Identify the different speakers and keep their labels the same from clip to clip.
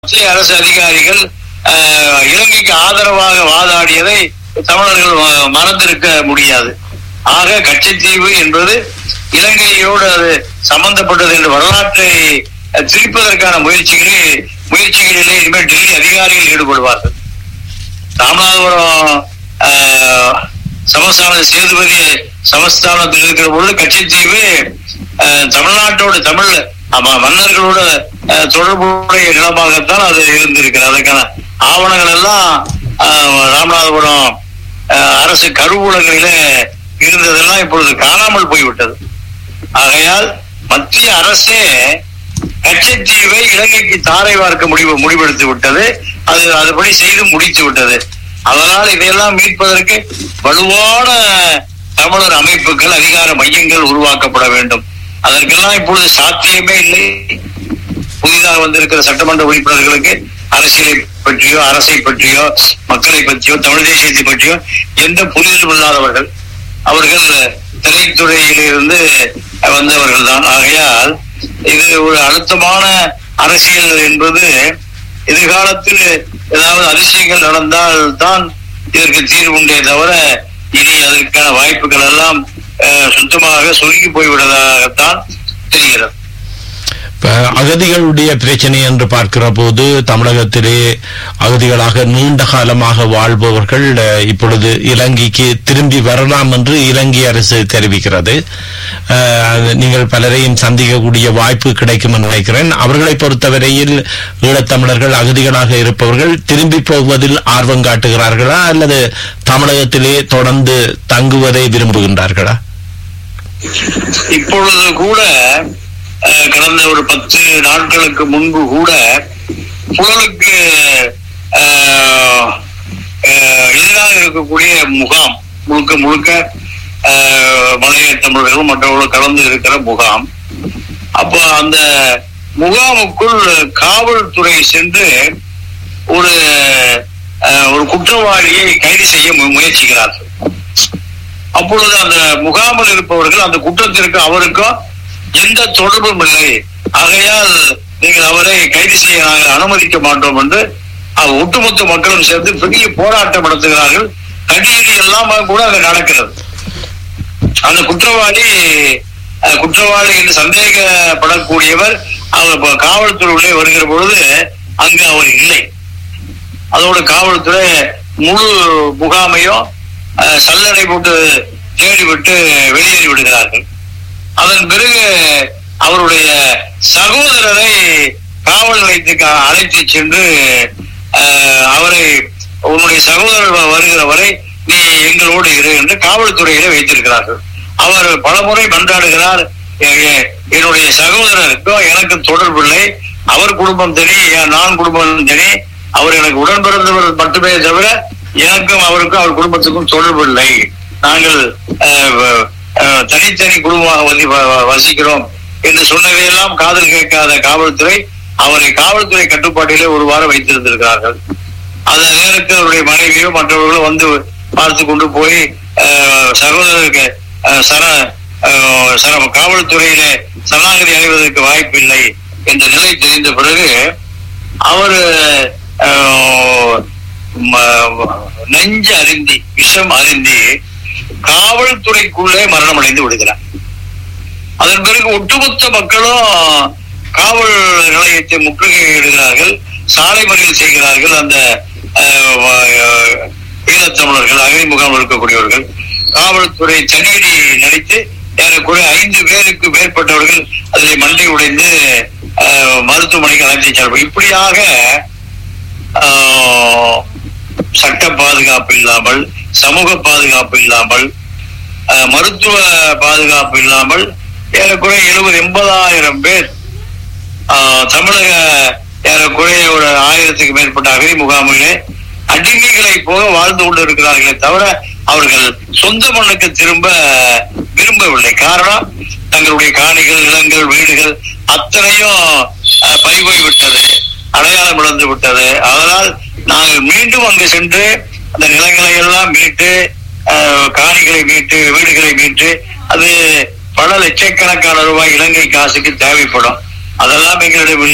Speaker 1: மத்திய அரசு அதிகாரிகள் அஹ், இலங்கைக்கு ஆதரவாக வாதாடியதை தமிழர்கள் ம- மறந்திருக்க முடியாது ஆக கச்சத்தீவு என்பது இலங்கையோடு அது சம்பந்தப்பட்டது என்ற வரலாற்றை அஹ், திரிப்பதற்கான முயற்சிகளில் முயற்சிகளிலே இனிமேல் டெல்லி அதிகாரிகள் ஈடுபடுவார்கள் ராமநாதபுரம் ஆஹ், சமஸ்தான சேதுபதி சமஸ்தானத்தில் இருக்கிற பொழுது கட்சித்தீவு ஆஹ், தமிழ்நாட்டோடு தமிழ் ஆமா, மன்னர்களோட ஆஹ், தொடர்புடைய நிலமாகத்தான் அது இருந்திருக்கிறது அதுக்கான ஆவணங்கள் எல்லாம் ஆஹ், ராமநாதபுரம் ஆஹ், அரசு கருவூலங்களிலே இருந்ததெல்லாம் இப்பொழுது காணாமல் போய்விட்டது ஆகையால் மத்திய அரசே கச்சத்தீவை இலங்கைக்கு தாரை வார்க்க முடிவு முடிவெடுத்து விட்டது அது அதுபடி செய்து முடித்து விட்டது அதனால் இதையெல்லாம் மீட்பதற்கு வலுவான தமிழர் அமைப்புகள் அதிகார மையங்கள் உருவாக்கப்பட வேண்டும் அதற்கெல்லாம் இப்பொழுது சாத்தியமே இல்லை புதிதாக வந்திருக்கிற சட்டமன்ற உறுப்பினர்களுக்கு அரசியலை பற்றியோ அரசை பற்றியோ மக்களை பற்றியோ தமிழ் தேசியத்தை பற்றியோ எந்த புரிதலும் இல்லாதவர்கள் அவர்கள் திரைத்துறையிலிருந்து வந்தவர்கள் தான் ஆகையால் இது ஒரு அழுத்தமான அரசியல் என்பது எதிர்காலத்தில் ஏதாவது அதிசயங்கள் நடந்தால் தான் இதற்கு தீர்வு உண்டே தவிர இனி அதற்கான வாய்ப்புகள் எல்லாம் அஹ், சுத்தமாக சுருங்கி போய்விடுவதாகத்தான் தெரிகிறது
Speaker 2: இப்ப அகதிகளுடைய பிரச்சனை என்று பார்க்கிற போது தமிழகத்திலே அகதிகளாக நீண்ட காலமாக வாழ்பவர்கள் அஹ், இப்பொழுது இலங்கைக்கு திரும்பி வரலாம் என்று இலங்கை அரசு தெரிவிக்கிறது அஹ், நீங்கள் பலரையும் சந்திக்கக்கூடிய வாய்ப்பு கிடைக்கும் என்று நினைக்கிறேன் அவர்களை பொறுத்தவரையில் ஈழத்தமிழர்கள் அகதிகளாக இருப்பவர்கள் திரும்பி போவதில் ஆர்வம் காட்டுகிறார்களா அல்லது தமிழகத்திலே தொடர்ந்து தங்குவதை விரும்புகின்றார்களா
Speaker 1: இப்பொழுது கூட அஹ், கடந்த ஒரு பத்து நாட்களுக்கு முன்பு கூட புழலுக்கு அஹ், அஹ், எதிராக இருக்கக்கூடிய முகாம் முழுக்க முழுக்க அஹ், மலைய தமிழர்களும் மற்றவர்களும் கலந்து இருக்கிற முகாம் அப்ப அந்த முகாமுக்குள் காவல்துறை சென்று ஒரு அஹ், ஒரு குற்றவாளியை கைது செய்ய மு- முயற்சிக்கிறார்கள் அப்பொழுது அந்த முகாமில் இருப்பவர்கள் அந்த குற்றத்திற்கு அவருக்கும் எந்த தொடர்பும் இல்லை ஆகையால் நீங்கள் அவரை கைது செய்ய நாங்கள் அனுமதிக்க மாட்டோம் என்று அவர் ஒட்டுமொத்த மக்களும் சேர்ந்து பெரிய போராட்டம் நடத்துகிறார்கள் கடியடி எல்லாம் கூட அங்க நடக்கிறது அந்த குற்றவாளி அஹ், குற்றவாளி என்று சந்தேகப்படக்கூடியவர் அவர் இப்ப காவல்துறை உள்ளே வருகிற பொழுது அங்கு அவர் இல்லை அதோட காவல்துறை முழு முகாமையும் அஹ், சல்லடை போட்டு தேடிவிட்டு வெளியேறி விடுகிறார்கள் அதன் பிறகு அவருடைய சகோதரரை காவல் நிலையத்துக்கு அழைத்து சென்று அஹ், அவரை உன்னுடைய சகோதரர் வ- வருகிற வரை நீ எங்களோடு இரு என்று காவல்துறையில வைத்திருக்கிறார்கள் அவர் பலமுறை மன்றாடுகிறார் எ- எ- என்னுடைய சகோதரருக்கும் எனக்கு தொடர்பில்லை அவர் குடும்பம் தனி என் நான் குடும்பம் தனி அவர் எனக்கு உடன் பிறந்தவர் மட்டுமே தவிர எனக்கும் அவருக்கும் அவர் குடும்பத்துக்கும் தொடர்பு இல்லை நாங்கள் அஹ், வ- அஹ், தனித்தனி குடும்பமாக வசி- வ- வ- வசிக்கிறோம் என்று சொன்னதையெல்லாம் காதல் கேட்காத காவல்துறை அவரை காவல்துறை கட்டுப்பாட்டிலே ஒரு வாரம் வைத்திருந்திருக்கிறார்கள் அந்த நேரத்தில் அவருடைய மனைவியோ மற்றவர்களோ வந்து பார்த்து கொண்டு போய் அஹ், சகோதரருக்கு அஹ், சர அஹ், சர காவல்துறையிலே சரணாகதி அடைவதற்கு வாய்ப்பில்லை என்ற நிலை தெரிந்த பிறகு அவர் நெஞ்சு அருந்தி விஷம் அருந்தி காவல்துறைக்குள்ளே மரணம் அடைந்து விடுகிறார் அதன் பிறகு ஒட்டுமொத்த மக்களும் காவல் நிலையத்தை முற்றுகையிடுகிறார்கள் சாலை மறியல் செய்கிறார்கள் அந்த அஹ், வ- ஈழத்தமிழர்கள் அகை முகாமில் இருக்கக்கூடியவர்கள் காவல்துறை தனியடி நடித்து ஏறக்குறைய ஐந்து பேருக்கு மேற்பட்டவர்கள் அதில் மண்டை உடைந்து அஹ், மருத்துவமனைக்கு அழைத்து செல்வார்கள் இப்படியாக ஆஹ், சட்ட பாதுகாப்பு இல்லாமல் சமூக பாதுகாப்பு இல்லாமல் ஆஹ், மருத்துவ பாதுகாப்பு இல்லாமல் ஏறக்குறைய எழுபது எண்பதாயிரம் பேர் ஆஹ், தமிழக ஏறக்குறைய ஒரு ஆயிரத்துக்கு மேற்பட்ட அகதி முகாமிலே அடிமைகளை போக வாழ்ந்து கொண்டு இருக்கிறார்களே தவிர அவர்கள் சொந்த மண்ணுக்கு திரும்ப விரும்பவில்லை காரணம் தங்களுடைய காணிகள் நிலங்கள் வீடுகள் அத்தனையும் ஆஹ், பறிபோய் விட்டது அடையாளம் இழந்து விட்டது அதனால் நாங்கள் மீண்டும் அங்கு சென்று அந்த நிலங்களை எல்லாம் மீட்டு ஆஹ், காணிகளை மீட்டு வீடுகளை மீட்டு அது பல லட்சக்கணக்கான ரூபாய் இலங்கை காசுக்கு தேவைப்படும் அதெல்லாம் எங்களிடம் இல்லை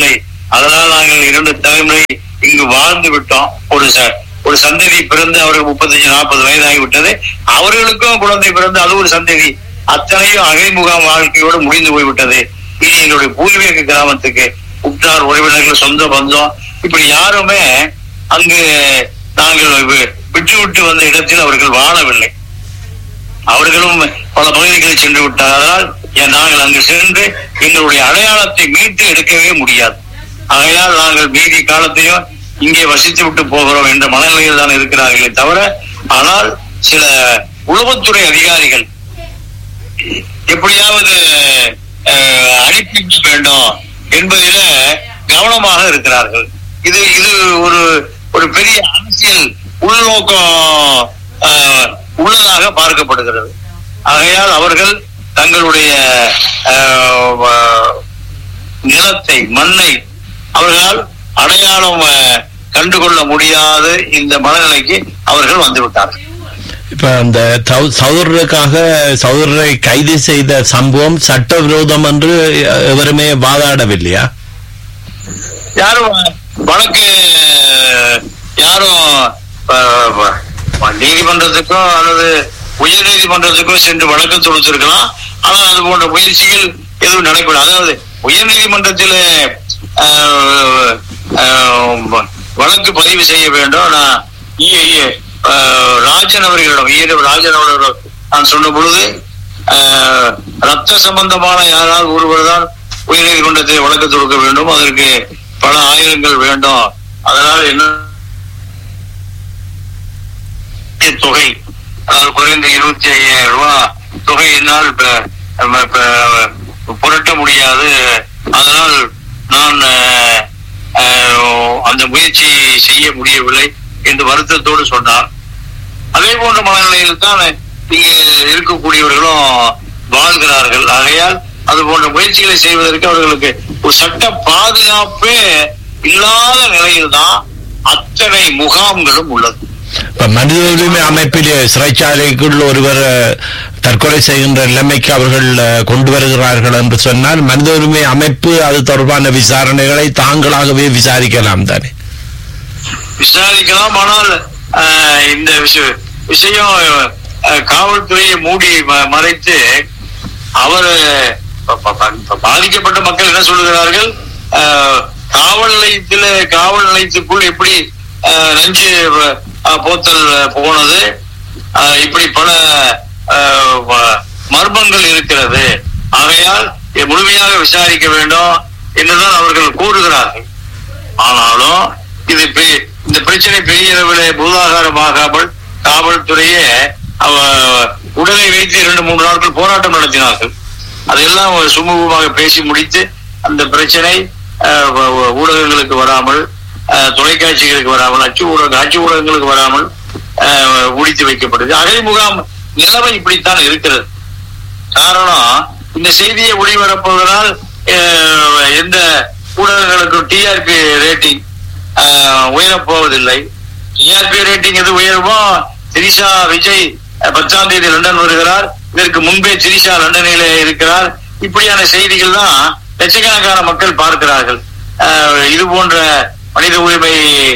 Speaker 1: அதனால் நாங்கள் இரண்டு தலைமுறை இங்கு வாழ்ந்து விட்டோம் ஒரு ச- ஒரு சந்ததி பிறந்து அவர்கள் முப்பத்தஞ்சு நாற்பது வயதாகிவிட்டது அவர்களுக்கும் குழந்தை பிறந்து அது ஒரு சந்ததி அத்தனையும் அகைமுகாம் வாழ்க்கையோடு முடிந்து போய்விட்டது இனி எங்களுடைய பூர்வீக கிராமத்துக்கு உற்றார் உறவினர்கள் சொந்த பந்தம் இப்படி யாருமே அங்கு நாங்கள் வி- விட்டு விட்டு வந்த இடத்தில் அவர்கள் வாழவில்லை அவர்களும் பல பகுதிகளில் சென்று விட்டார் அதனால் ஏன் நாங்கள் அங்கு சென்று எங்களுடைய அடையாளத்தை மீட்டு எடுக்கவே முடியாது ஆகையால் நாங்கள் மீதி காலத்தையும் இங்கே வசித்து விட்டு போகிறோம் என்ற மனநிலையில் தான் இருக்கிறார்களே தவிர ஆனால் சில உளவுத்துறை அதிகாரிகள் எப்படியாவது அஹ், அனுப்பி வைக்க வேண்டும் என்பதில கவனமாக இருக்கிறார்கள் இது இது ஒரு ஒரு பெரிய அரசியல் உள்நோக்கம் அஹ், உள்ளதாக பார்க்கப்படுகிறது ஆகையால் அவர்கள் தங்களுடைய அஹ், வ- நிலத்தை மண்ணை அவர்களால் அடையாளம் அஹ், கண்டுகொள்ள முடியாத இந்த மனநிலைக்கு அவர்கள் வந்துவிட்டார்கள்
Speaker 2: இப்ப அந்த தௌ- சகோதரருக்காக சகோதரரை கைது செய்த சம்பவம் சட்டவிரோதம் என்று எவருமே வாதாடவில்லையா
Speaker 1: யாரும் வழக்கு யாரும் அஹ், வ- நீதிமன்றத்துக்கோ அல்லது உயர் நீதிமன்றத்துக்கோ சென்று வழக்கு தொடுத்திருக்கலாம் ஆனால் அது போன்ற முயற்சிகள் எதுவும் நடைபெறும் அதாவது உயர் நீதிமன்றத்தில் வழக்கு பதிவு செய்ய வேண்டும் நான் இ- இ- அஹ், ராஜன் அவர்களிடம் ஈர ராஜன் அவர்களிடம் நான் சொன்ன பொழுது அஹ், ரத்த சம்பந்தமான யாரால் ஒருவர் தான் உயர்நீதிமன்றத்தில் வழக்கு தொடுக்க வேண்டும் அதற்கு பல ஆயிரங்கள் வேண்டும் அதனால் என்ன தொகை அதாவது குறைந்த இருபத்தி ஐயாயிரம் ரூபாய் தொகை என்னால் ப- ப- ப- புரட்ட முடியாது அதனால் நான் அஹ், அஹ், அந்த முயற்சி செய்ய முடியவில்லை என்று வருத்தத்தோடு சொன்னார் அதே போன்ற மனநிலையில் தான் இங்கு இருக்கக்கூடியவர்களும் வாழ்கிறார்கள் ஆகையால் அது போன்ற முயற்சிகளை செய்வதற்கு அவர்களுக்கு ஒரு சட்ட பாதுகாப்பே இல்லாத நிலையில்தான் அத்தனை முகாம்களும் உள்ளது
Speaker 2: இப்ப மனித உரிமை அமைப்பிலே சிறைச்சாலைக்குள் ஒருவர் அஹ், தற்கொலை செய்கின்ற நிலைமைக்கு அவர்கள் அஹ், கொண்டு வருகிறார்கள் என்று சொன்னால் மனித உரிமை அமைப்பு அது தொடர்பான விசாரணைகளை தாங்களாகவே விசாரிக்கலாம் தானே
Speaker 1: விசாரிக்கலாம் ஆனால் ஆஹ், இந்த விஷ- விஷயம் ஆஹ், காவல்துறையை மூடி ம- மறைத்து அவர் ப- ப- ப- பாதிக்கப்பட்ட மக்கள் என்ன சொல்லுகிறார்கள் ஆஹ், காவல் நிலையத்தில காவல் நிலையத்துக்குள் எப்படி ஆஹ், நஞ்சு ஆஹ், போத்தல் போனது ஆஹ், இப்படி பல ஆஹ், வ- மர்மங்கள் இருக்கிறது ஆகையால் இதை முழுமையாக விசாரிக்க வேண்டும் என்றுதான் அவர்கள் கூறுகிறார்கள் ஆனாலும் இது பெ- இந்த பிரச்சனை பெரிய அளவில் பூதாகாரமாகாமல் காவல்துறையே அவ உடலை வைத்து இரண்டு மூன்று நாட்கள் போராட்டம் நடத்தினார்கள் அதெல்லாம் ஒரு சுமூகமாக பேசி முடித்து அந்த பிரச்சனை அஹ், வ- வ- ஊடகங்களுக்கு வராமல் அஹ், தொலைக்காட்சிகளுக்கு வராமல் அச்சு ஊடக அச்சு ஊடகங்களுக்கு வராமல் அஹ், முடித்து வைக்கப்படுது அகை முகாம் நிலைமை இப்படித்தான் இருக்கிறது காரணம் இந்த செய்தியை ஒளிபரப்புவதனால் அஹ், எந்த ஊடகங்களுக்கும் டிஆர்பி ரேட்டிங் உயரப் போவதில்லை டிஆர்பி ரேட்டிங் எது உயருமோ திரிஷா விஜய் அஹ், பத்தாம் தேதி லண்டன் வருகிறார் இதற்கு முன்பே திரிஷா லண்டனிலே இருக்கிறார் இப்படியான செய்திகள் தான் லட்சக்கணக்கான மக்கள் பார்க்கிறார்கள் அஹ், இது போன்ற மனித உரிமை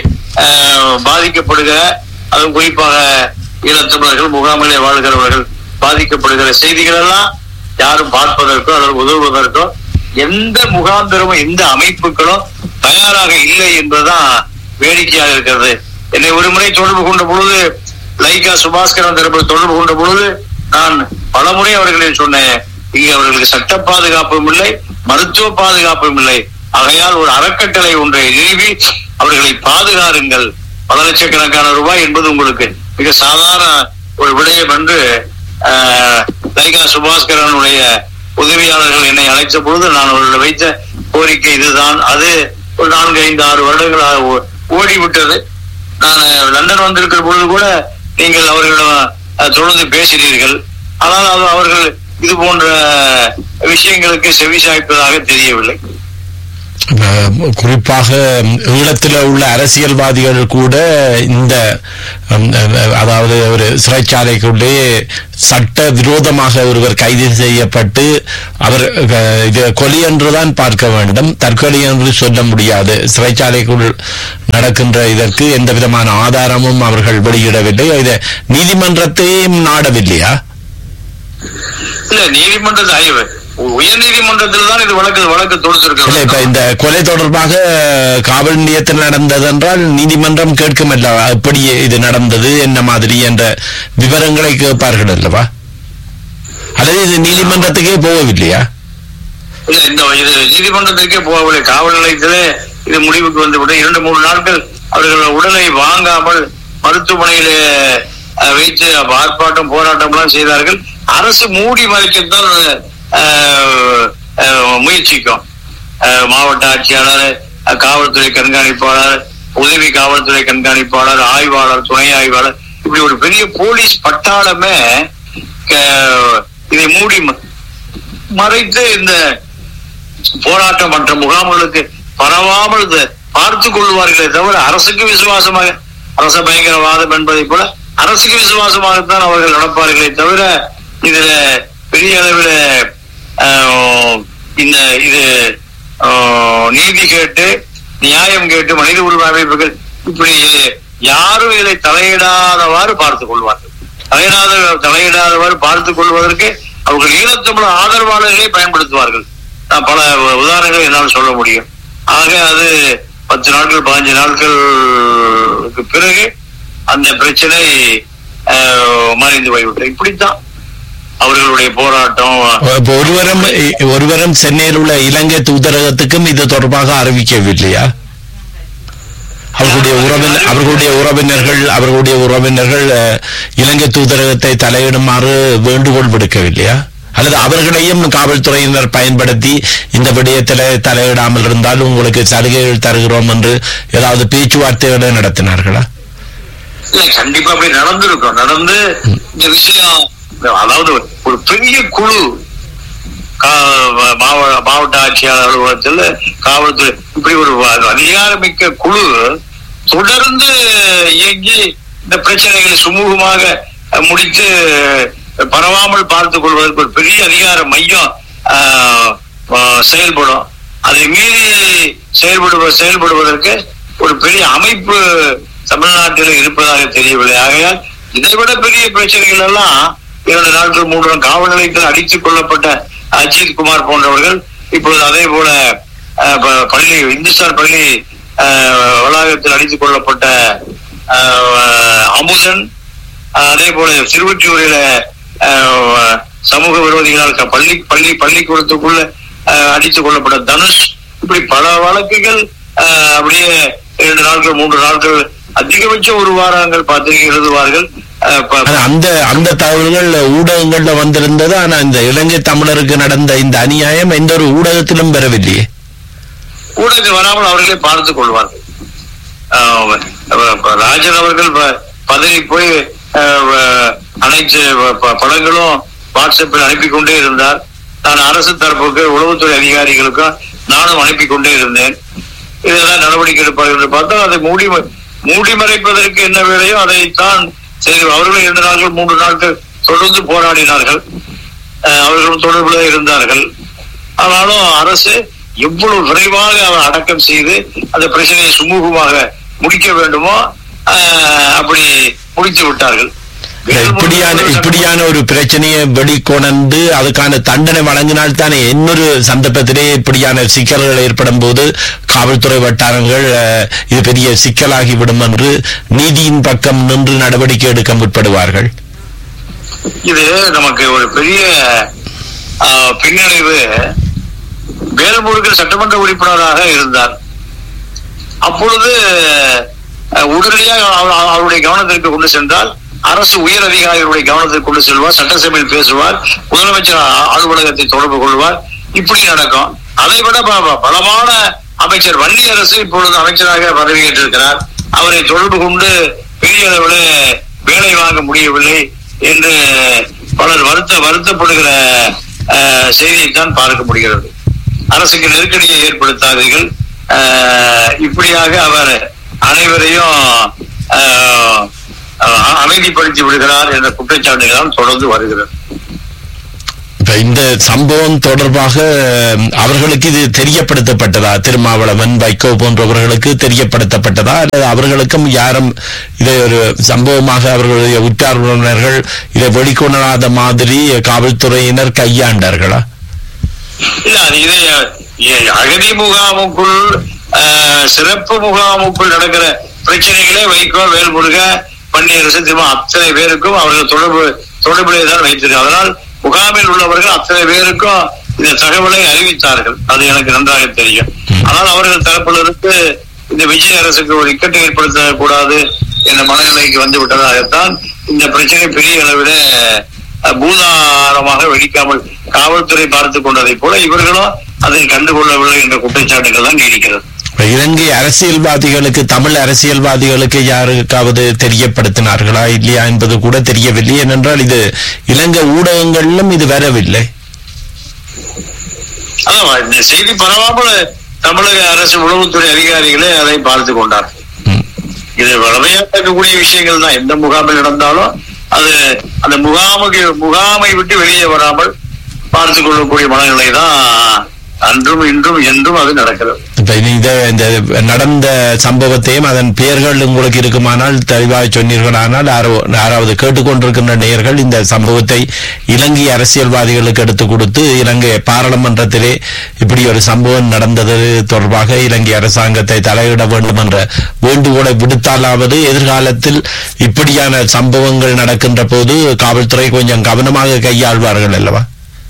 Speaker 1: அஹ், பாதிக்கப்படுகிற அதுவும் குறிப்பாக ஈழத்தமிழர்கள் முகாமிலே வாழ்கிறவர்கள் பாதிக்கப்படுகிற செய்திகள் எல்லாம் யாரும் பார்ப்பதற்கோ அல்லது உதவுவதற்கோ எந்த முகாந்திரமும் எந்த அமைப்புகளும் தயாராக இல்லை என்பதுதான் வேடிக்கையாக இருக்கிறது என்னை ஒரு முறை தொடர்பு கொண்ட பொழுது லைகா சுபாஸ்கரன் தரப்பில் தொடர்பு கொண்ட பொழுது நான் பலமுறை அவர்களில் சொன்னேன் இங்கே அவர்களுக்கு சட்ட பாதுகாப்பும் இல்லை மருத்துவ பாதுகாப்பும் இல்லை ஆகையால் ஒரு அறக்கட்டளை ஒன்றை நிறுவி அவர்களை பாதுகாருங்கள் பல லட்சக்கணக்கான ரூபாய் என்பது உங்களுக்கு மிக சாதாரண ஒரு விடயம் என்று ஆஹ், லைகா சுபாஸ்கரனுடைய உதவியாளர்கள் என்னை அழைத்த பொழுது நான் அவர்கள் வைத்த கோரிக்கை இதுதான் அது ஒரு நான்கு ஐந்து ஆறு வருடங்களாக ஓ- ஓடிவிட்டது நான் லண்டன் வந்திருக்கிற பொழுது கூட நீங்கள் அவர்களிடம் அஹ், தொடர்ந்து பேசினீர்கள் ஆனால் அது அவர்கள் இது போன்ற விஷயங்களுக்கு செவி சாய்ப்பதாக தெரியவில்லை
Speaker 2: அஹ், குறிப்பாக ஈழத்தில் உள்ள அரசியல்வாதிகள் கூட இந்த ஹம், அஹ், அதாவது ஒரு சிறைச்சாலைக்குள்ளே சட்ட விரோதமாக ஒருவர் கைது செய்யப்பட்டு அவர் அஹ், இது கொலை என்றுதான் பார்க்க வேண்டும் தற்கொலை என்று சொல்ல முடியாது சிறைச்சாலைக்குள் நடக்கின்ற இதற்கு எந்த விதமான ஆதாரமும் அவர்கள் வெளியிடவில்லை இதை நீதிமன்றத்தையும் நாடவில்லையா
Speaker 1: இல்ல நீதிமன்றத்தை ஆய்வு உயர் நீதிமன்றத்தில் தான் இது வழக்கு வழக்கு
Speaker 2: இல்ல இப்ப
Speaker 1: தொடுத்திருக்கிறது
Speaker 2: இந்த கொலை தொடர்பாக காவல் நிலையத்தில் நடந்தது என்றால் நீதிமன்றம் கேட்கும் அல்லவா எப்படி இது நடந்தது என்ன மாதிரி என்ற விவரங்களை கேட்பார்கள் அல்லவா அல்லது இது நீதிமன்றத்துக்கே போகவில்லையா
Speaker 1: இல்ல இந்த இது நீதிமன்றத்திற்கே போகவில்லை காவல் நிலையத்திலே இது முடிவுக்கு வந்துவிட்டு இரண்டு மூணு நாட்கள் அவர்கள் உடலை வாங்காமல் மருத்துவமனையில அஹ், வைத்து ஆர்ப்பாட்டம் போராட்டம் எல்லாம் செய்தார்கள் அரசு மூடி மறைக்கத்தான் அஹ், அஹ், முயற்சிக்கும் அஹ், மாவட்ட ஆட்சியாளர் அஹ், காவல்துறை கண்காணிப்பாளர் உதவி காவல்துறை கண்காணிப்பாளர் ஆய்வாளர் துணை ஆய்வாளர் இப்படி ஒரு பெரிய போலீஸ் பட்டாளமே அஹ், இதை மூடி ம- மறைத்து இந்த போராட்டம் மற்ற முகாம்களுக்கு பரவாமல் இத பார்த்துக் கொள்வார்களே தவிர அரசுக்கு விசுவாசமாக அரச பயங்கரவாதம் என்பதை போல அரசுக்கு விசுவாசமாகத்தான் அவர்கள் நடப்பார்களே தவிர இதுல பெரிய அளவில் ஆஹ், இந்த இது ஆஹ், நீதி கேட்டு நியாயம் கேட்டு மனித உரிமை அமைப்புகள் இப்படி யாரும் இதை தலையிடாதவாறு பார்த்துக் கொள்வார்கள் தலையிடாத தலையிடாதவாறு பார்த்துக் கொள்வதற்கு அவர்கள் ஈழத்தமிழ் ஆதரவாளர்களை பயன்படுத்துவார்கள் நான் பல உதாரணங்களை என்னால் சொல்ல முடியும் ஆக அது பத்து நாட்கள் பதினஞ்சு நாட்களுக்கு பிறகு அந்த பிரச்சனை ஆஹ், மறைந்து போய்விட்டது இப்படித்தான் அவர்களுடைய போராட்டம்
Speaker 2: இப்ப ஒருவரும் ஒருவரும் சென்னையில் உள்ள இலங்கை தூதரகத்துக்கும் இது தொடர்பாக அறிவிக்கவில்லையா அவர்களுடைய உறவினர் அவர்களுடைய உறவினர்கள் அவர்களுடைய உறவினர்கள் அஹ், இலங்கை தூதரகத்தை தலையிடுமாறு வேண்டுகோள் விடுக்கவில்லையா அல்லது அவர்களையும் காவல்துறையினர் பயன்படுத்தி இந்த விடயத்தில் தலையிடாமல் இருந்தால் உங்களுக்கு சலுகைகள் தருகிறோம் என்று ஏதாவது பேச்சுவார்த்தைகளை நடத்தினார்களா
Speaker 1: இல்ல கண்டிப்பா அப்படி நடந்திருக்கும் நடந்து இந்த விஷயம் அதாவது ஒரு பெரிய குழு கா- மாவ- மாவட்ட ஆட்சியாளர் அலுவலகத்தில் காவல்துறை இப்படி ஒரு வ- அதிகாரமிக்க குழு தொடர்ந்து இயங்கி இந்த பிரச்சனைகளை சுமூகமாக அஹ், முடித்து பரவாமல் பார்த்துக் கொள்வதற்கு ஒரு பெரிய அதிகார மையம் ஆஹ், ஆஹ், செயல்படும் அதை மீறி செயல்படுவ செயல்படுவதற்கு ஒரு பெரிய அமைப்பு தமிழ்நாட்டில் இருப்பதாக தெரியவில்லை ஆகையால் இதை விட பெரிய பிரச்சனைகள் எல்லாம் இரண்டு நாட்கள் மூன்று நாள் காவல் நிலையத்தில் அடித்துக் கொள்ளப்பட்ட அஜித் குமார் போன்றவர்கள் இப்பொழுது அதே போல அஹ், ப- பள்ளி இந்துஸ்தான் பள்ளி அஹ், வளாகத்தில் அடித்துக் கொள்ளப்பட்ட அஹ், அமுதன் அஹ், அதே போல திருவொற்றியூரில அஹ், சமூக விரோதிகளால் க- பள்ளி பள்ளி பள்ளிக்கூடத்துக்குள்ள அஹ், அடித்துக் கொள்ளப்பட்ட தனுஷ் இப்படி பல வழக்குகள் அஹ், அப்படியே இரண்டு நாட்கள் மூன்று நாட்கள் அதிகபட்சம் ஒரு வாரங்கள் பத்திரிகை எழுதுவார்கள் அஹ், ப-
Speaker 2: ஆனா அந்த அந்த தகவல்கள் ஊடகங்கள்ல வந்திருந்தது ஆனா இந்த இலங்கை தமிழருக்கு நடந்த இந்த அநியாயம் எந்த ஒரு ஊடகத்திலும் பெறவில்லையே
Speaker 1: ஊடகத்தில் வராமல் அவர்களே பார்த்துக் கொள்வார்கள் ஆஹ் அவ- அவ- ராஜன் அவர்கள் ப- பதவி போய் ஆஹ் வ- அனைத்து வ- ப- படங்களும் வாட்ஸ்அப்பில் அனுப்பி கொண்டே இருந்தார் நான் அரசு தரப்புக்கு உளவுத்துறை அதிகாரிகளுக்கும் நானும் அனுப்பி கொண்டே இருந்தேன் இதெல்லாம் நடவடிக்கை எடுப்பார்கள் என்று பார்த்தால் அதை மூடி ம- மூடி மறைப்பதற்கு என்ன வேலையோ அதைத்தான் செய்து அவர்களும் இரண்டு நாட்கள் மூன்று நாட்கள் தொடர்ந்து போராடினார்கள் ஆஹ் அவர்களும் தொடர்புல இருந்தார்கள் ஆனாலும் அரசு எவ்வளவு விரைவாக அவர் அடக்கம் செய்து அந்த பிரச்சனையை சுமூகமாக முடிக்க வேண்டுமோ ஆஹ் அப்படி முடித்து விட்டார்கள்
Speaker 2: இல்ல, இப்படியான இப்படியான ஒரு பிரச்சனையை வெளிக்கொணர்ந்து அதுக்கான தண்டனை வழங்கினால் தானே இன்னொரு சந்தர்ப்பத்திலே இப்படியான சிக்கல்கள் ஏற்படும் போது காவல்துறை வட்டாரங்கள் அஹ், இது பெரிய சிக்கலாகிவிடும் என்று நீதியின் பக்கம் நின்று நடவடிக்கை எடுக்க முற்படுவார்கள்
Speaker 1: இது நமக்கு ஒரு பெரிய ஆஹ், பின்னடைவு வேல்முருகன் சட்டமன்ற உறுப்பினராக இருந்தார் அப்பொழுது அஹ், உடனடியாக அவ- அவ- அவருடைய கவனத்திற்கு கொண்டு சென்றால் அரசு உயர் அதிகாரிகளுடைய கவனத்திற்கு கொண்டு செல்வார் சட்டசபையில் பேசுவார் முதலமைச்சர் அ- அலுவலகத்தை தொடர்பு கொள்வார் இப்படி நடக்கும் அதை விட ப- ப- பலமான அமைச்சர் வன்னி அரசு இப்பொழுது அமைச்சராக பதவியேற்றிருக்கிறார் அவரை தொடர்பு கொண்டு பெரிய அளவில் வேலை வாங்க முடியவில்லை என்று பலர் வருத்த வருத்தப்படுகிற அஹ், செய்தியைத்தான் பார்க்க முடிகிறது அரசுக்கு நெருக்கடியை ஏற்படுத்தாதீர்கள் ஆஹ், இப்படியாக அவர் அனைவரையும் ஆஹ், ஆஹ், அமைதிப்படுத்தி விடுகிறார் என்ற குற்றச்சாட்டுகள் தொடர்ந்து வருகிறது
Speaker 2: இப்ப இந்த சம்பவம் தொடர்பாக அஹ், அவர்களுக்கு இது தெரியப்படுத்தப்பட்டதா திருமாவளவன் வைகோ போன்றவர்களுக்கு தெரியப்படுத்தப்பட்டதா அல்லது அவர்களுக்கும் யாரும் இதை ஒரு சம்பவமாக அவர்களுடைய உற்றார் உறவினர்கள் இதை வெளிக்கொணராத மாதிரி காவல்துறையினர் கையாண்டார்களா
Speaker 1: இல்ல அது இது எ- அகதி முகாமுக்குள் ஆஹ், சிறப்பு முகாமுக்குள் நடக்கிற பிரச்சனைகளே வைகோ வேல்முருக பன்னீரசு திரும்ப அத்தனை பேருக்கும் அவர்கள் தொடர்பு தொடர்பிலே தான் வைத்திருக்க அதனால் முகாமில் உள்ளவர்கள் அத்தனை பேருக்கும் இந்த தகவலை அறிவித்தார்கள் அது எனக்கு நன்றாக தெரியும் ஆனால் அவர்கள் தரப்பிலிருந்து இந்த விஜய் அரசுக்கு ஒரு இக்கட்டை ஏற்படுத்த கூடாது என்ற மனநிலைக்கு வந்து விட்டதாகத்தான் இந்த பிரச்சனை பெரிய அளவில அஹ், பூதாரமாக வெடிக்காமல் காவல்துறை பார்த்துக் கொண்டதைப் போல இவர்களும் அதை கண்டுகொள்ளவில்லை என்ற குற்றச்சாட்டுகள் தான் நீடிக்கிறது
Speaker 2: இப்ப இலங்கை அரசியல்வாதிகளுக்கு தமிழ் அரசியல்வாதிகளுக்கு யாருக்காவது தெரியப்படுத்தினார்களா இல்லையா என்பது கூட தெரியவில்லை ஏனென்றால் இது இலங்கை ஊடகங்களிலும் இது வரவில்லை
Speaker 1: அதான் இந்த செய்தி பரவாமல் தமிழக அரசு உளவுத்துறை அதிகாரிகளே அதை பார்த்து கொண்டார்கள்
Speaker 2: ம்.
Speaker 1: இது வளமையா இருக்கக்கூடிய விஷயங்கள் தான் எந்த முகாமில் நடந்தாலும் அது அந்த முகாமுக்கு முகாமை விட்டு வெளியே வராமல் பார்த்துக் கொள்ளக்கூடிய மனநிலை தான் அன்றும் இன்றும் என்றும் அது நடக்கிறது
Speaker 2: இப்ப இது இந்த இந்த நடந்த சம்பவத்தையும் அதன் பெயர்கள் உங்களுக்கு இருக்குமானால் தெளிவாக சொன்னீர்களானால் யாரோ- யாராவது கேட்டுக்கொண்டிருக்கின்ற நேயர்கள் இந்த சம்பவத்தை இலங்கை அரசியல்வாதிகளுக்கு எடுத்துக் கொடுத்து இலங்கை பாராளுமன்றத்திலே இப்படி ஒரு சம்பவம் நடந்தது தொடர்பாக இலங்கை அரசாங்கத்தை தலையிட வேண்டும் என்ற வேண்டுகோளை விடுத்தாலாவது எதிர்காலத்தில் இப்படியான சம்பவங்கள் நடக்கின்ற போது காவல்துறை கொஞ்சம் கவனமாக கையாள்வார்கள் அல்லவா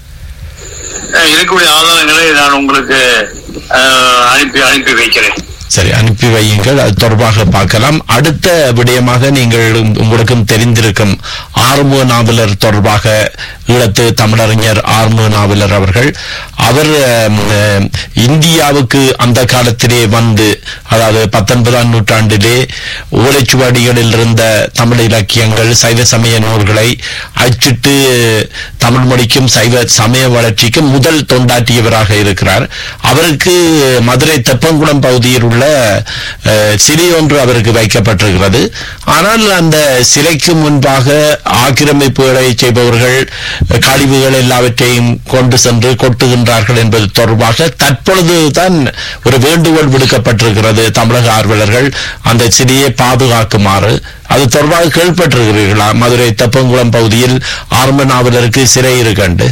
Speaker 1: அஹ் இருக்கக்கூடிய ஆதாரங்களை நான் உங்களுக்கு அஹ், அனுப்பி அனுப்பி வைக்கிறேன்
Speaker 2: சரி அனுப்பி வையுங்கள் அது தொடர்பாக பார்க்கலாம் அடுத்த விடயமாக நீங்கள் உங்களுக்கும் தெரிந்திருக்கும் ஆறுமுக நாவலர் தொடர்பாக ஈழத்து தமிழறிஞர் ஆறுமுக நாவலர் அவர்கள் அவர் அம், அம், இந்தியாவுக்கு அந்த காலத்திலே வந்து அதாவது பத்தொன்பதாம் நூற்றாண்டிலே ஓலைச்சுவடிகளில் இருந்த தமிழ் இலக்கியங்கள் சைவ சமய நூல்களை அச்சிட்டு தமிழ் மொழிக்கும் சைவ சமய வளர்ச்சிக்கும் முதல் தொண்டாற்றியவராக இருக்கிறார் அவருக்கு மதுரை தெப்பங்குளம் பகுதியில் உள்ள அஹ், சிலை ஒன்று அவருக்கு வைக்கப்பட்டிருக்கிறது ஆனால் அந்த சிலைக்கு முன்பாக ஆக்கிரமிப்புகளை செய்பவர்கள் அஹ், கழிவுகள் எல்லாவற்றையும் கொண்டு சென்று கொட்டுகின்றார்கள் என்பது தொடர்பாக தற்பொழுது தான் ஒரு வேண்டுகோள் விடுக்கப்பட்டிருக்கிறது தமிழக ஆர்வலர்கள் அந்த சிலையை பாதுகாக்குமாறு அது தொடர்பாக கேள்விப்பட்டிருக்கிறீர்களா மதுரை தெப்பங்குளம் பகுதியில் ஆரம்ப நாவலருக்கு சிறை இருக்கண்டு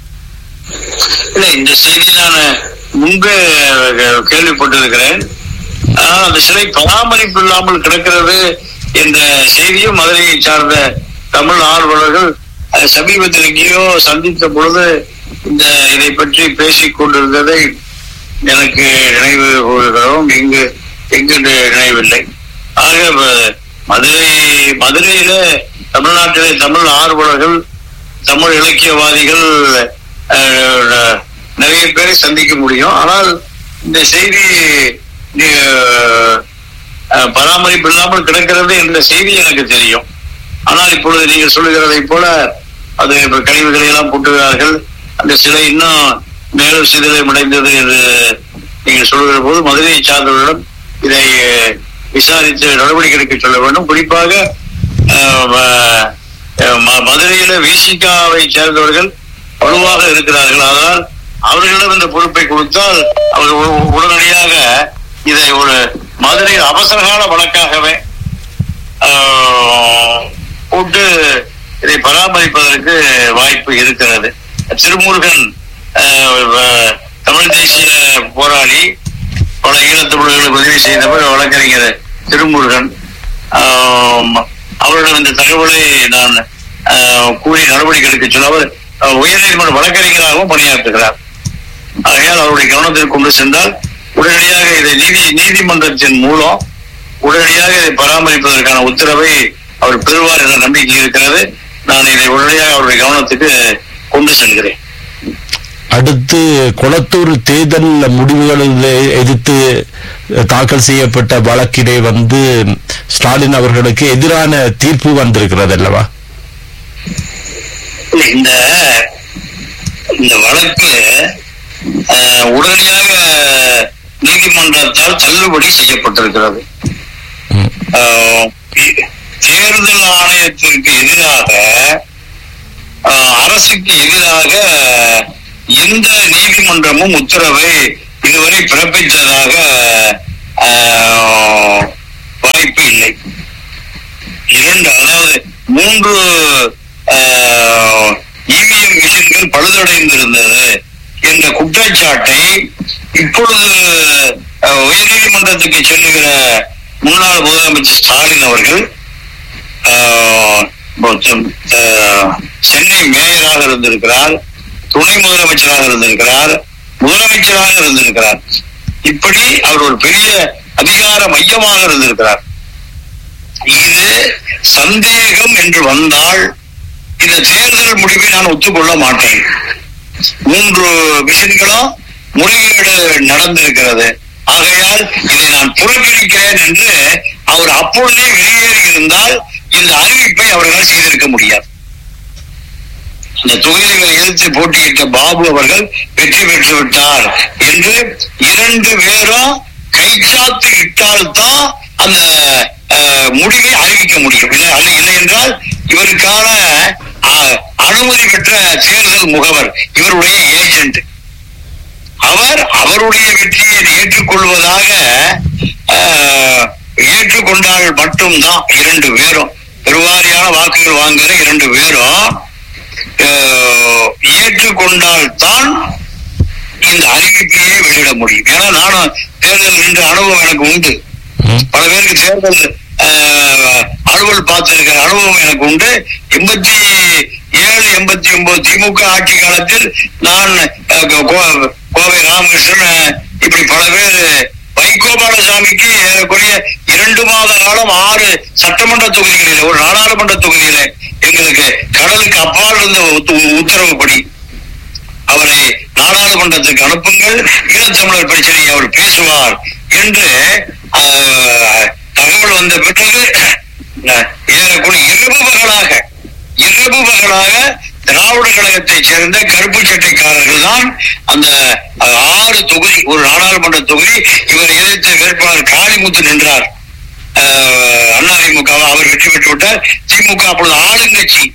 Speaker 1: இல்ல இந்த செய்தி நான் முன்பே அஹ், கேள்விப்பட்டிருக்கிறேன் ஆனால் அந்த சிலை பராமரிப்பு இல்லாமல் கிடக்கிறது என்ற செய்தியும் மதுரையை சார்ந்த தமிழ் ஆர்வலர்கள் அஹ், சமீபத்தில் எங்கேயோ சந்தித்த பொழுது இந்த இதை பற்றி பேசிக் கொண்டிருந்ததை எனக்கு நினைவு கூறுகிறோம் இங்கு எங்கு நினைவில்லை ஆக வ- மதுரை மதுரையில தமிழ்நாட்டிலே தமிழ் ஆர்வலர்கள் தமிழ் இலக்கியவாதிகள் அஹ், நிறைய பேரை சந்திக்க முடியும் ஆனால் இந்த செய்தி அஹ், அஹ், பராமரிப்பு இல்லாமல் கிடக்கிறது என்ற செய்தி எனக்கு தெரியும் ஆனால் இப்பொழுது நீங்கள் சொல்லுகிறதை போல அது இப்ப கழிவுகளை எல்லாம் போட்டுகிறார்கள் அந்த சிலை இன்னும் மேலும் சிதிலம் அடைந்தது என்று நீங்கள் சொல்லுகிற போது மதுரையை சார்ந்தவர்களிடம் இதை அஹ், விசாரித்து நடவடிக்கை எடுக்க சொல்ல வேண்டும் குறிப்பாக அஹ், ம- அஹ், ம- மதுரையில விசிகாவை சேர்ந்தவர்கள் வலுவாக இருக்கிறார்கள் அதனால் அவர்களிடம் இந்த பொறுப்பை கொடுத்தால் அவர்கள் உ- உடனடியாக இதை ஒரு மதுரை அவசரகால வழக்காகவே ஆஹ், போட்டு இதை பராமரிப்பதற்கு வாய்ப்பு இருக்கிறது திருமுருகன் ஆஹ், வ- தமிழ் தேசிய போராளி பல ஈழத்தமிழர்களுக்கு உதவி செய்தவர் வழக்கறிஞர் திருமுருகன் ஆஹ், அவரிடம் இந்த தகவலை நான் ஆஹ், கூறி நடவடிக்கை எடுக்க சொல்ல அவர் ஆஹ், உயர்நீதிமன்ற வழக்கறிஞராகவும் பணியாற்றுகிறார் ஆகையால் அவருடைய கவனத்திற்கு கொண்டு சென்றால் உடனடியாக இதை நீதி நீதிமன்றத்தின் மூலம் உடனடியாக இதை பராமரிப்பதற்கான உத்தரவை அவர் பெறுவார் என்ற நம்பிக்கை இருக்கிறது நான் இதை உடனடியாக அவருடைய கவனத்துக்கு கொண்டு செல்கிறேன்
Speaker 2: அடுத்து கொளத்தூர் தேர்தல் முடிவுகளில் எதிர்த்து தாக்கல் செய்யப்பட்ட வழக்கிலே வந்து ஸ்டாலின் அவர்களுக்கு எதிரான தீர்ப்பு வந்திருக்கிறது அல்லவா
Speaker 1: இல்ல, இந்த இந்த வழக்கு அஹ், உடனடியாக நீதிமன்றத்தால் தள்ளுபடி செய்யப்பட்டிருக்கிறது
Speaker 2: ம்.
Speaker 1: அஹ், இ- தேர்தல் ஆணையத்திற்கு எதிராக அஹ், அரசுக்கு எதிராக எந்த நீதிமன்றமும் உத்தரவை இதுவரை பிறப்பித்ததாக அஹ், வாய்ப்பு இல்லை இரண்டு அதாவது மூன்று இவிஎம் மிஷின்கள் பழுதடைந்திருந்தது என்ற குற்றச்சாட்டை இப்பொழுது அஹ், உயர்நீதிமன்றத்துக்கு செல்லுகிற முன்னாள் முதலமைச்சர் ஸ்டாலின் அவர்கள் ஆஹ், மொத்தம், ஆஹ், சென்னை மேயராக இருந்திருக்கிறார் துணை முதலமைச்சராக இருந்திருக்கிறார் முதலமைச்சராக இருந்திருக்கிறார் இப்படி அவர் ஒரு பெரிய அதிகார மையமாக இருந்திருக்கிறார் இது சந்தேகம் என்று வந்தால் இந்த தேர்தல் முடிவை நான் ஒத்துக்கொள்ள மாட்டேன் மூன்று மிஷின்களும் முறைகேடு நடந்திருக்கிறது ஆகையால் இதை நான் புறக்கணிக்கிறேன் என்று அவர் அப்பொழுதே வெளியேறி இருந்தால் இந்த அறிவிப்பை அவர்களால் செய்திருக்க முடியாது அந்த தொகுதிகளை எதிர்த்து போட்டியிட்ட பாபு அவர்கள் வெற்றி பெற்று விட்டார் என்று இரண்டு பேரும் கைச்சாத்து இட்டால்தான் அந்த அஹ், முடிவை அறிவிக்க முடியும் இல்லை அல்ல இல்லை என்றால் இவருக்கான அஹ், அனுமதி பெற்ற தேர்தல் முகவர் இவருடைய ஏஜென்ட் அவர் அவருடைய வெற்றியை ஏற்றுக்கொள்வதாக அஹ், ஏற்றுக்கொண்டால் மட்டும்தான் இரண்டு பேரும் பெருவாரியான வாக்குகள் வாங்குகிற இரண்டு பேரும் அஹ், ஏற்றுக்கொண்டால் தான் இந்த அறிவிப்பையே வெளியிட முடியும் ஏன்னா நானும் தேர்தல் நின்று அனுபவம் எனக்கு உண்டு
Speaker 2: ம்.
Speaker 1: பல பேருக்கு தேர்தல் அஹ், அலுவல் பார்த்திருக்கிற அனுபவம் எனக்கு உண்டு எண்பத்தி ஏழு எண்பத்தி ஒன்பது திமுக ஆட்சி காலத்தில் நான் அஹ், கோ- கோ- கோவை ராமகிருஷ்ணன் அஹ், இப்படி பல பேர் வைகோபாலசாமிக்கு ஏறக்குறைய இரண்டு மாத காலம் ஆறு சட்டமன்ற தொகுதிகளிலே ஒரு நாடாளுமன்ற தொகுதியிலே எங்களுக்கு கடலுக்கு அப்பால் இருந்த உத்த- உத்தரவுப்படி அவரை நாடாளுமன்றத்துக்கு அனுப்புங்கள் ஈழத்தமிழர் பிரச்சனையை அவர் பேசுவார் என்று ஆஹ், தகவல் வந்த பிறகு அஹ், ஏறக்குறைய இரவு பகலாக இரவு பகலாக திராவிட கழகத்தைச் சேர்ந்த கருப்பு சட்டைக்காரர்கள் தான் அந்த அஹ், ஆறு தொகுதி ஒரு நாடாளுமன்ற தொகுதி இவர் எதிர்த்த வேட்பாளர் காளிமுத்து நின்றார் அஹ், அதிமுக அவர் வெற்றி பெற்று விட்டார் திமுக அப்பொழுது ஆளுங்கட்சி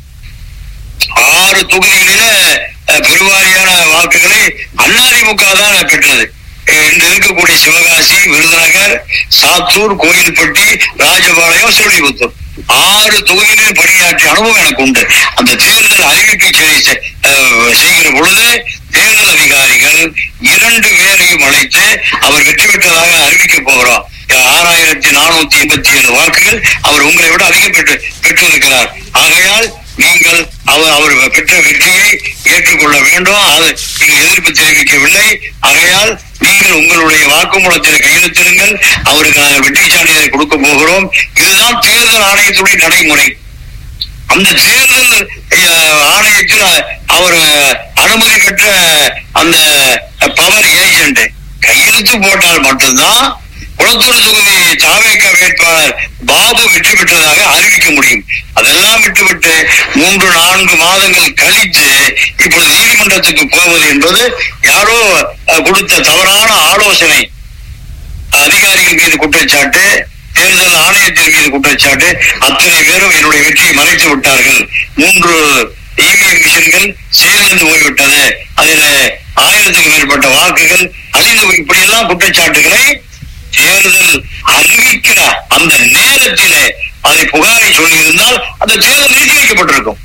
Speaker 1: ஆறு தொகுதிகளில அஹ், பெருவாரியான வாக்குகளை அதிமுக தான் பெற்றது அஹ், இன்று இருக்கக்கூடிய சிவகாசி விருதுநகர் சாத்தூர் கோயில்பட்டி ராஜபாளையம் ஸ்ரீவிபுத்தூர் ஆறு தொகுதிகளில் பணியாற்றிய அனுபவம் எனக்கு உண்டு அந்த தேர்தல் அறிவிப்பை செய்- செ- அஹ், செய்கிற பொழுது தேர்தல் அதிகாரிகள் இரண்டு பேரையும் அழைத்து அவர் வெற்றி பெற்றதாக அறிவிக்க போகிறோம் ஆறாயிரத்தி நானூத்தி எண்பத்தி ஏழு வாக்குகள் அவர் உங்களை விட அதிகம் பெற்று பெற்றிருக்கிறார் ஆகையால் நீங்கள் அவர் அவர் பெற்ற வெற்றியை ஏற்றுக்கொள்ள வேண்டும் அது நீங்கள் எதிர்ப்பு தெரிவிக்கவில்லை ஆகையால் நீங்கள் உங்களுடைய வாக்குமூலத்தில் கையெழுத்திடுங்கள் அவருக்கு நாங்கள் வெற்றி சான்றிதழை கொடுக்க போகிறோம் இதுதான் தேர்தல் ஆணையத்துடைய நடைமுறை அந்த தேர்தல் அஹ், ஆணையத்தில் அவர் அனுமதி பெற்ற அந்த பவர் ஏஜென்ட் கையெழுத்து போட்டால் மட்டும்தான் குளத்தூர் தொகுதி தாவேக வேட்பாளர் பாபு வெற்றி பெற்றதாக அறிவிக்க முடியும் அதெல்லாம் விட்டுவிட்டு மூன்று நான்கு மாதங்கள் கழித்து இப்பொழுது நீதிமன்றத்துக்கு போவது என்பது யாரோ அஹ், கொடுத்த தவறான ஆலோசனை அதிகாரிகள் மீது குற்றச்சாட்டு தேர்தல் ஆணையத்தின் மீது குற்றச்சாட்டு அத்தனை பேரும் என்னுடைய வெற்றியை மறைத்து விட்டார்கள் மூன்று இவிஎம் மிஷின்கள் செயலிழந்து போய்விட்டது அதில் ஆயிரத்துக்கு மேற்பட்ட வாக்குகள் அழிந்து போய் இப்படியெல்லாம் குற்றச்சாட்டுகளை தேர்தல் அறிவிக்கிற அந்த நேரத்திலே அதை புகாரை சொல்லியிருந்தால் அந்த தேர்தல் நிறுத்தி வைக்கப்பட்டிருக்கும்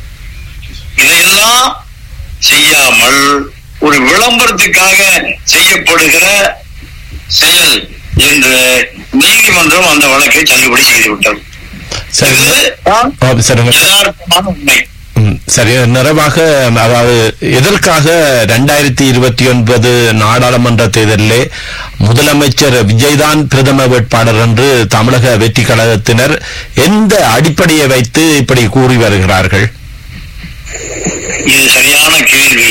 Speaker 1: இதையெல்லாம் செய்யாமல் ஒரு விளம்பரத்துக்காக செய்யப்படுகிற செயல் என்று நீதிமன்றம் அந்த வழக்கை தள்ளுபடி செய்துவிட்டது
Speaker 2: சரி
Speaker 1: இதுதான்
Speaker 2: ஓ, சரிங்க
Speaker 1: யதார்த்தமான உண்மை
Speaker 2: ம், சரி நிறைவாக அதாவது எதற்காக ரெண்டாயிரத்தி இருபத்தி ஒன்பது நாடாளுமன்ற தேர்தலிலே முதலமைச்சர் விஜய்தான் பிரதம வேட்பாளர் என்று தமிழக வெற்றி கழகத்தினர் எந்த அடிப்படையை வைத்து இப்படி கூறி வருகிறார்கள்
Speaker 1: இது சரியான கேள்வி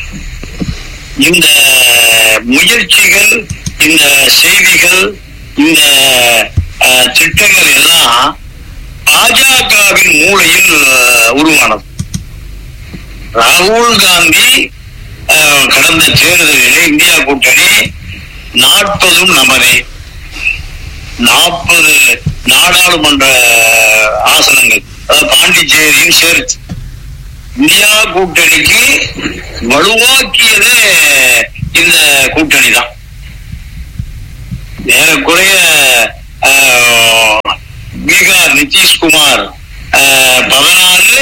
Speaker 1: இந்த முயற்சிகள் இந்த செய்திகள் இந்த அஹ், திட்டங்கள் எல்லாம் பாஜகவின் மூளையில் அஹ், உருவானது ராகுல் காந்தி அஹ், கடந்த தேர்தலிலே இந்தியா கூட்டணி நாற்பதும் நமதே நாற்பது நாடாளுமன்ற ஆசனங்கள் அதாவது பாண்டிச்சேரியும் சேர்த்து இந்தியா கூட்டணிக்கு வலுவாக்கியது இந்த கூட்டணி தான் ஏறக்குறைய ஆஹ், பீகார் நிதிஷ்குமார் ஆஹ், பதினாறு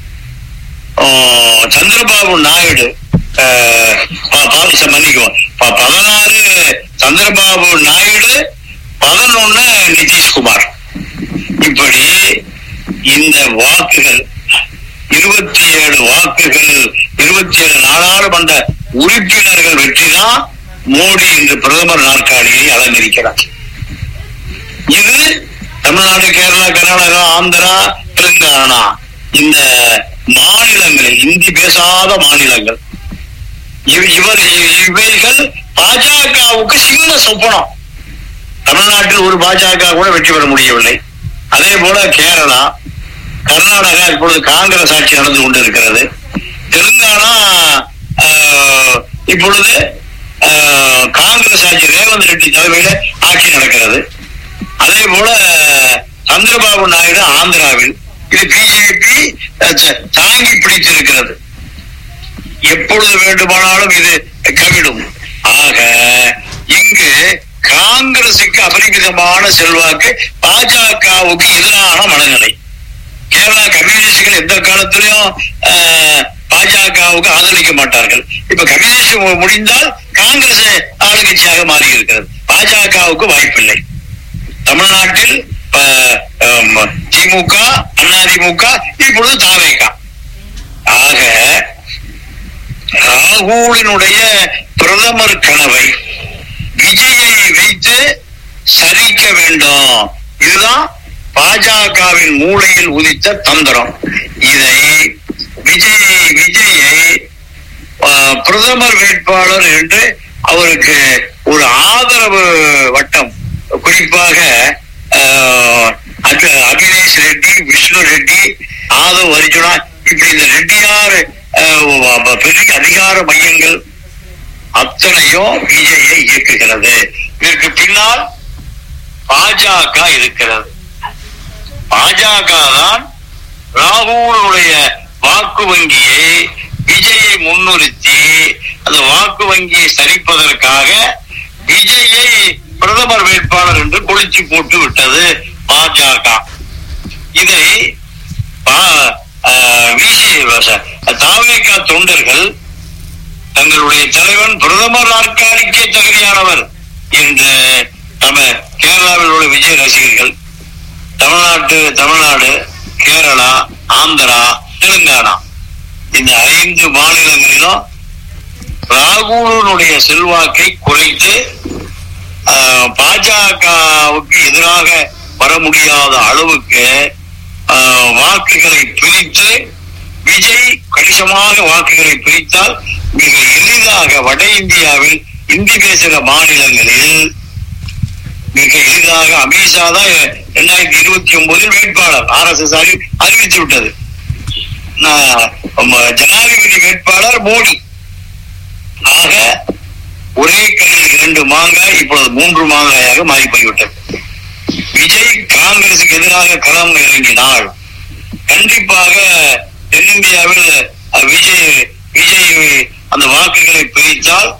Speaker 1: ஆஹ், சந்திரபாபு நாயுடு ஆஹ், ப- ப- ச- மன்னிக்கவும் ப- பதினாறு சந்திரபாபு நாயுடு பதினொன்னு நிதிஷ்குமார் இப்படி இந்த வாக்குகள் இருபத்தி ஏழு வாக்குகள் இருபத்தி ஏழு நாடாளுமன்ற உறுப்பினர்கள் வெற்றிதான் மோடி இன்று பிரதமர் நாற்காலியை அலங்கரிக்கிறார் இது தமிழ்நாடு கேரளா கர்நாடகா ஆந்திரா தெலுங்கானா இந்த மாநிலங்களில் இந்தி பேசாத மாநிலங்கள் இவ- இவர் இவைகள் பாஜகவுக்கு சின்ன சொப்பனம் தமிழ்நாட்டில் ஒரு பாஜக கூட வெற்றி பெற முடியவில்லை அதே போல கேரளா கர்நாடகா இப்பொழுது காங்கிரஸ் ஆட்சி நடந்து கொண்டிருக்கிறது தெலுங்கானா ஆஹ், இப்பொழுது ஆஹ், காங்கிரஸ் ஆட்சி ரேவந்த் ரெட்டி தலைமையில ஆட்சி நடக்கிறது அதே போல சந்திரபாபு நாயுடு ஆந்திராவில் இது பிஜேபி தாங்கி பிடித்திருக்கிறது எப்பொழுது வேண்டுமானாலும் இது கவிடும் ஆக இங்கு காங்கிரசுக்கு அபரிமிதமான செல்வாக்கு பாஜகவுக்கு எதிரான மனநிலை கேரளா கம்யூனிஸ்டுகள் எந்த காலத்திலும் ஆஹ், பாஜகவுக்கு ஆதரிக்க மாட்டார்கள் இப்ப கம்யூனிஸ்ட் மு- முடிந்தால் காங்கிரஸ் ஆளுங்கட்சியாக மாறி இருக்கிறது பாஜகவுக்கு வாய்ப்பில்லை தமிழ்நாட்டில் ஆஹ், ஆம், திமுக அதிமுக இப்பொழுது தாவேகா ஆக ராகுலினுடைய பிரதமர் கனவை விஜயை வைத்து சரிக்க வேண்டும் இதுதான் பாஜகவின் மூளையில் உதித்த தந்திரம் இதை விஜய் விஜயை ஆஹ், பிரதமர் வேட்பாளர் என்று அவருக்கு ஒரு ஆதரவு வட்டம் குறிப்பாக ஆஹ், அக- அகிலேஷ் ரெட்டி விஷ்ணு ரெட்டி ஆதவ் அர்ஜுனா இப்படி இந்த ரெட்டியார் ஆஹ், வ- வ- பெரிய அதிகார மையங்கள் அத்தனையும் விஜயை இயக்குகிறது இதற்கு பின்னால் பாஜக இருக்கிறது பாஜக தான் ராகுலுடைய வாக்கு வங்கியை விஜயை முன்னிறுத்தி அந்த வாக்கு வங்கியை சரிப்பதற்காக விஜயை பிரதமர் வேட்பாளர் என்று கொளுத்தி போட்டு விட்டது பாஜக இதை பா- ஆஹ் விசி தாவேகா தொண்டர்கள் தங்களுடைய தலைவன் பிரதமர் நாற்காலிக்கே தகுதியானவர் என்று நம்ம கேரளாவில் உள்ள விஜய் ரசிகர்கள் தமிழ்நாட்டு தமிழ்நாடு கேரளா ஆந்திரா தெலுங்கானா இந்த ஐந்து மாநிலங்களிலும் ராகுலனுடைய செல்வாக்கை குறைத்து ஆஹ், பாஜகவுக்கு எதிராக வர முடியாத அளவுக்கு ஆஹ், வாக்குகளை பிரித்து விஜய் கணிசமாக வாக்குகளை பிரித்தால் மிக எளிதாக வட இந்தியாவில் இந்தி பேசுகிற மாநிலங்களில் மிக எளிதாக அமித்ஷா தான் இரண்டாயிரத்தி இருபத்தி ஒன்பதில் வேட்பாளர் ஆர் எஸ் எஸ் அறிவித்து விட்டது நான், நம்ம ஜனாதிபதி வேட்பாளர் மோடி ஆக ஒரே கல்லில் இரண்டு மாங்காய் இப்பொழுது மூன்று மாங்காயாக மாறி போய்விட்டது விஜய் காங்கிரசுக்கு எதிராக களம் இறங்கினால் கண்டிப்பாக தென்னிந்தியாவில் அஹ், விஜய் விஜய் அந்த வாக்குகளை பிரித்தால்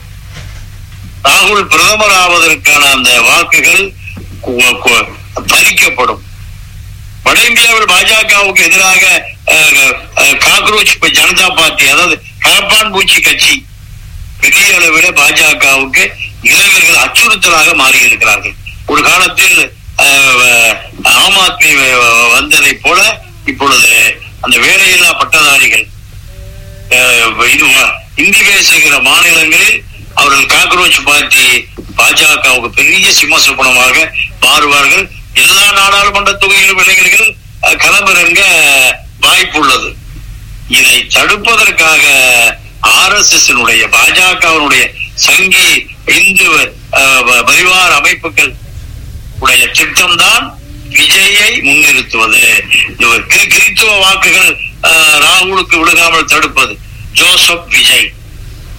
Speaker 1: ராகுல் பிரதமர் ஆவதற்கான அந்த வாக்குகள் கு- கு- பறிக்கப்படும் வட இந்தியாவில் பாஜகவுக்கு எதிராக அஹ், அஹ், காக்ரோச் ப- ஜனதா பார்ட்டி அதாவது கரப்பான் பூச்சி கட்சி பெரிய அளவில் பாஜகவுக்கு இளைஞர்கள் அச்சுறுத்தலாக மாறி இருக்கிறார்கள் ஒரு காலத்தில் அஹ், ஆம் ஆத்மி வ- வந்ததை போல இப்பொழுது அந்த வேலையில்லா பட்டதாரிகள் அஹ், இது வ- இந்தி பேசுகிற மாநிலங்களில் அவர்கள் காக்ரோச் பார்ட்டி பாஜகவுக்கு பெரிய சிம்மசுப்பனமாக மாறுவார்கள் எல்லா நாடாளுமன்ற தொகுதியிலும் இளைஞர்கள் அஹ், களமிறங்க வாய்ப்புள்ளது இதை தடுப்பதற்காக ஆர் எஸ் எஸ் பாஜகவினுடைய சங்கி இந்து அஹ், ப- பரிவார அமைப்புகள் உடைய திட்டம்தான் விஜயை முன்னிறுத்துவது இந்த கிரி- கிறித்துவ வாக்குகள் அஹ், ராகுலுக்கு விழுகாமல் தடுப்பது ஜோசப் விஜய்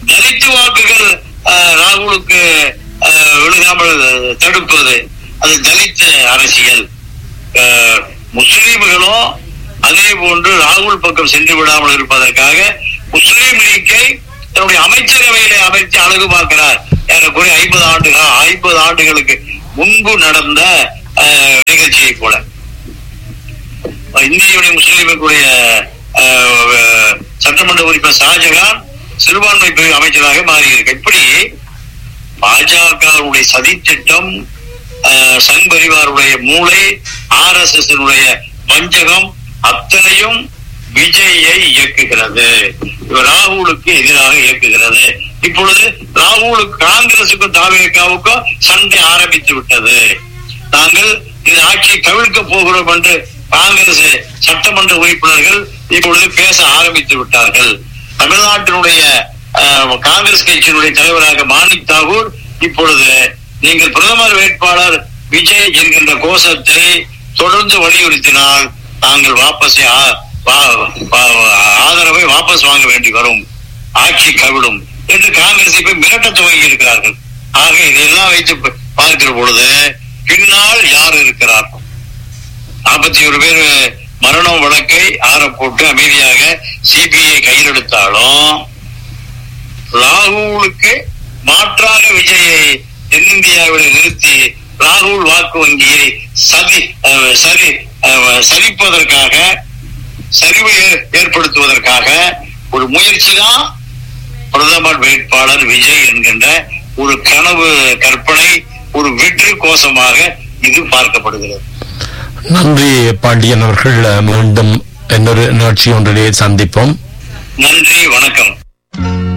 Speaker 1: தலித்து வாக்குகள் அஹ், ராகுலுக்கு அஹ், விழுகாமல் தடுப்பது அது தலித் அரசியல் அஹ், முஸ்லிம்களும் அதே போன்று ராகுல் பக்கம் சென்று விடாமல் இருப்பதற்காக முஸ்லீம் லீக்கை தன்னுடைய அமைச்சரவையிலே அமைத்து அழகு பார்க்கிறார் ஏறக்குறைய ஐம்பது ஆண்டுகள் ஐம்பது ஆண்டுகளுக்கு முன்பு நடந்த அஹ், நிகழ்ச்சியை போல இந்திய யூனியன் முஸ்லீம் லீக்குடைய அஹ், சட்டமன்ற உறுப்பினர் ஷாஜகான் சிறுபான்மை பிரிவு அமைச்சராக மாறியிருக்கு இப்படி பாஜகவுடைய சதித்திட்டம் அஹ், சங் பரிவாருடைய மூளை ஆர் எஸ் எஸ் வஞ்சகம் அத்தனையும் விஜயை இயக்குகிறது இவர் ராகுலுக்கு எதிராக இயக்குகிறது இப்பொழுது ராகுலுக்கு காங்கிரசுக்கும் தாவேக்காவுக்கும் சண்டை ஆரம்பித்து விட்டது நாங்கள் இந்த ஆட்சியை கவிழ்க்க போகிறோம் என்று காங்கிரஸ் சட்டமன்ற உறுப்பினர்கள் இப்பொழுது பேச ஆரம்பித்து விட்டார்கள் தமிழ்நாட்டினுடைய அஹ், காங்கிரஸ் கட்சியினுடைய தலைவராக மாணிக் தாகூர் இப்பொழுது நீங்கள் பிரதமர் வேட்பாளர் விஜய் என்கின்ற கோஷத்தை தொடர்ந்து வலியுறுத்தினால் நாங்கள் வாபஸ் ஆதரவை வாபஸ் வாங்க வேண்டி வரும் ஆட்சி கவிழும் என்று காங்கிரஸ் இப்ப மிரட்ட துவங்கி இருக்கிறார்கள் ஆக இதையெல்லாம் வைத்து ப- பார்க்கிற பொழுது பின்னால் யார் இருக்கிறார் நாற்பத்தி ஒரு பேர் மரணம் வழக்கை ஆற போட்டு அமைதியாக சிபிஐ கையில் எடுத்தாலும் ராகுலுக்கு மாற்றாக விஜயை தென்னிந்தியாவில் நிறுத்தி ராகுல் வாக்கு வங்கியை சதி அஹ், சரி அஹ், சரிப்பதற்காக சரிவை ஏ- ஏற்படுத்துவதற்காக ஒரு முயற்சி தான் பிரதமர் வேட்பாளர் விஜய் என்கின்ற ஒரு கனவு கற்பனை ஒரு வெற்றி கோஷமாக இது பார்க்கப்படுகிறது
Speaker 2: நன்றி பாண்டியன் அவர்கள் மீண்டும் இன்னொரு நிகழ்ச்சி ஒன்றிலே சந்திப்போம்
Speaker 1: நன்றி வணக்கம்